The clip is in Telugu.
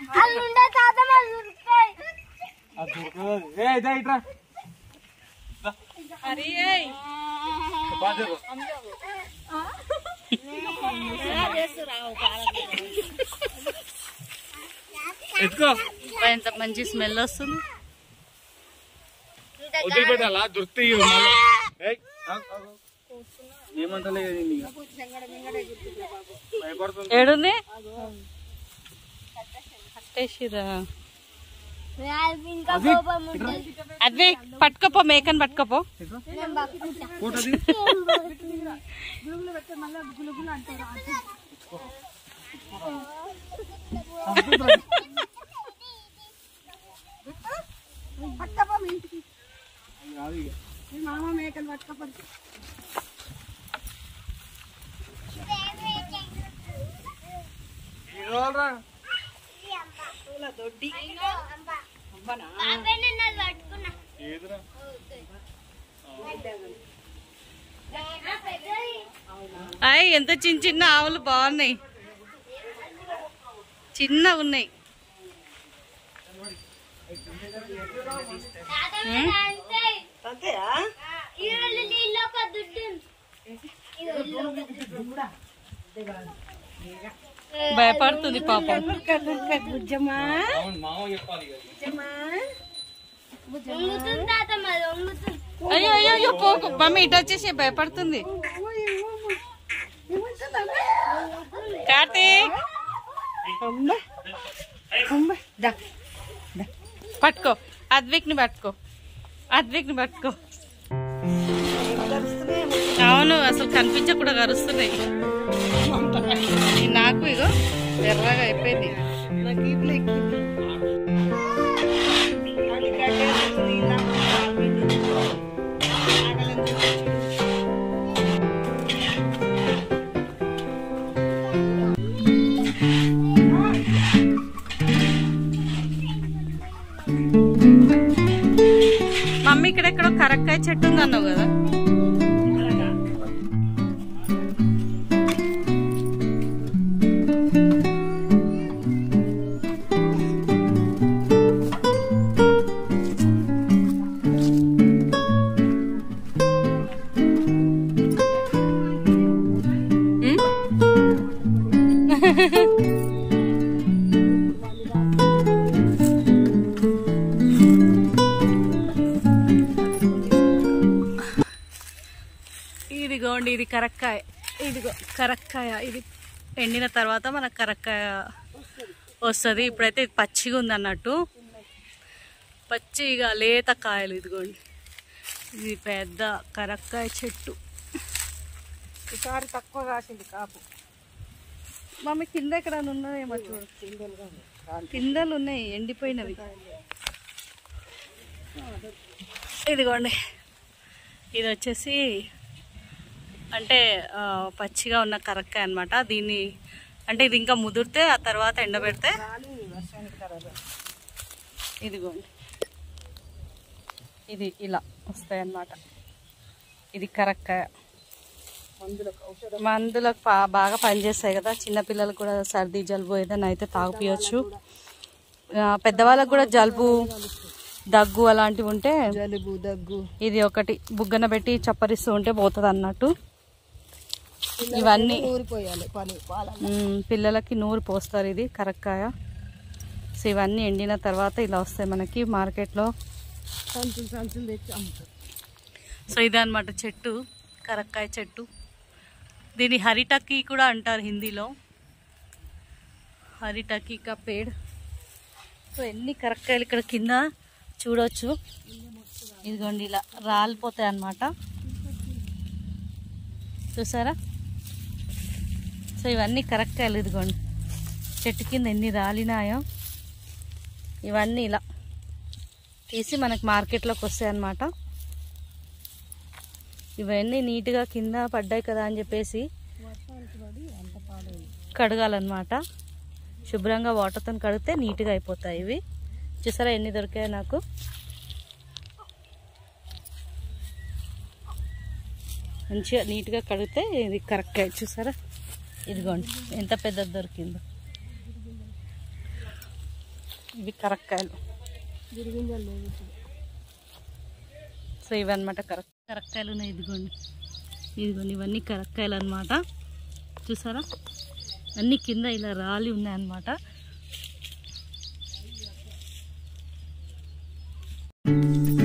అల్లుండే తాత మరి దొరుకుతాయి అది దొరకదు ఏ ఇదా ఇట్రా అరే ఏయ్. బాధ్యత ఎత్తుకో అబ్బా, ఎంత మంచి స్మెల్ వస్తుంది వదిలిపెట్టాలా దొరుకుతాయి ఇవి మళ్ళా. ఏయ్, ఆగు, ఆగు. ఏమంటలే ఇది ఇక. భయపడుతుంది ఏడుంది కట్టేసిరా ఇంకా కోపం ఉంటుంది అదే పట్టుకోపో మేకని పట్టుకోపో నేను పట్టుకుంటా. ఫోటోది కాదు ఇక. ఇది వాళ్ళరా. అవే నేను అది పట్టుకున్నా ఏదిరా అయ్ ఎంత చిన్న చిన్న ఆవులు బాగున్నాయి చిన్న ఉన్నాయి అంతేయా ఈరోజు నీళ్ళు ఒక దుడ్డు భయపడుతుంది పాపం అవును మామ చెప్పాలి ఇక. వంగుతుంది తాత మరి వంగుతుంది అయ్యో అయ్యో అయ్యో పోకు మమ్మీ ఇటు వచ్చేసి భయపడుతుంది కార్తీక్ పట్టుకో అద్విక్ ని పట్టుకో అద్విక్ ని పట్టుకో అవును అసలు కనిపించకుండా కరుస్తున్నాయి ఈ నాకు ఇగో ఎర్రగా అయిపోయింది మమ్మీ ఇక్కడ ఎక్కడో కరక్కాయ చెట్టు ఉంది అన్నావు కదా ఉమ్? ఇదిగోండి ఇది కరక్కాయ ఇదిగో కరక్కాయ ఇది ఎండిన తర్వాత మనకు కరక్కాయ వస్తుంది ఇప్పుడైతే ఇది పచ్చిగా ఉంది అన్నట్టు పచ్చిగా లేత కాయలు ఇదిగోండి ఇది పెద్ద కరక్కాయ చెట్టు ఈసారి తక్కువ కాసింది కాపు మమ్మీ కింద ఎక్కడ ఉన్నదేమో చూడు కిందలు ఉన్నాయి ఎండిపోయినవి ఇదిగోండి ఇది వచ్చేసి అంటే ఆ, పచ్చిగా ఉన్న కరక్కాయ అన్నమాట దీన్ని అంటే ఇది ఇంకా ముదిరితే ఆ తర్వాత ఎండబెడితే ఇదిగోండి ఇది ఇలా వస్తాయి అన్నమాట ఇది కరక్కాయ మందులకు పా- బాగా పనిచేస్తాయి కదా చిన్నపిల్లలకు కూడా సర్ది జలుబు ఏదైనా అయితే తాగిపియచ్చు ఆ, పెద్దవాళ్ళకు కూడా జలుబు దగ్గు అలాంటివి ఉంటే జలుబు దగ్గు ఇది ఒకటి బుగ్గన పెట్టి చప్పరిస్తూ ఉంటే పోతుంది అన్నట్టు ఇవన్నీ ఊరిపోయాలి పని పాల మ్మ్, పిల్లలకి నూరు పోస్తారు ఇది కరక్కాయ సో ఇవన్నీ ఎండిన తర్వాత ఇలా వస్తాయి మనకి మార్కెట్లో సంచులు సంచులు తెచ్చి అమ్ముతారు సో ఇదే అనమాట చెట్టు కరక్కాయ చెట్టు దీని హరిటకి కూడా అంటారు హిందీలో హరిటకి కా పేడ్ సో ఎన్ని కరక్కాయలు ఇక్కడ కింద చూడొచ్చు ఇదిగోండి ఇలా రాలిపోతాయి అన్నమాట చూసారా సో ఇవన్నీ కరక్కాయలు ఇదిగోండి చెట్టు కింద ఎన్ని రాలినాయో ఇవన్నీ ఇలా తీసి మనకి మార్కెట్లోకి వస్తాయి అన్నమాట ఇవన్నీ నీట్గా కింద పడ్డాయి కదా అని చెప్పేసి కడగాలన్నమాట శుభ్రంగా వాటర్తో కడిగితే నీట్గా అయిపోతాయి ఇవి చూసారా ఎన్ని దొరికాయి నాకు మంచిగా నీట్గా కడిగితే ఇది కరెక్ట్గా చూసారా ఇదిగోండి ఎంత పెద్దది దొరికిందో ఇవి కరక్కాయలు గిరిగింజలు లేవు ఇప్పుడు. సో ఇవన్నమాట కరక్ కరక్కాయలు ఉన్నాయి ఇదిగోండి ఇదిగోండి ఇవన్నీ కరక్కాయలు అనమాట చూసారా అన్నీ కింద ఇలా రాలి ఉన్నాయన్నమాట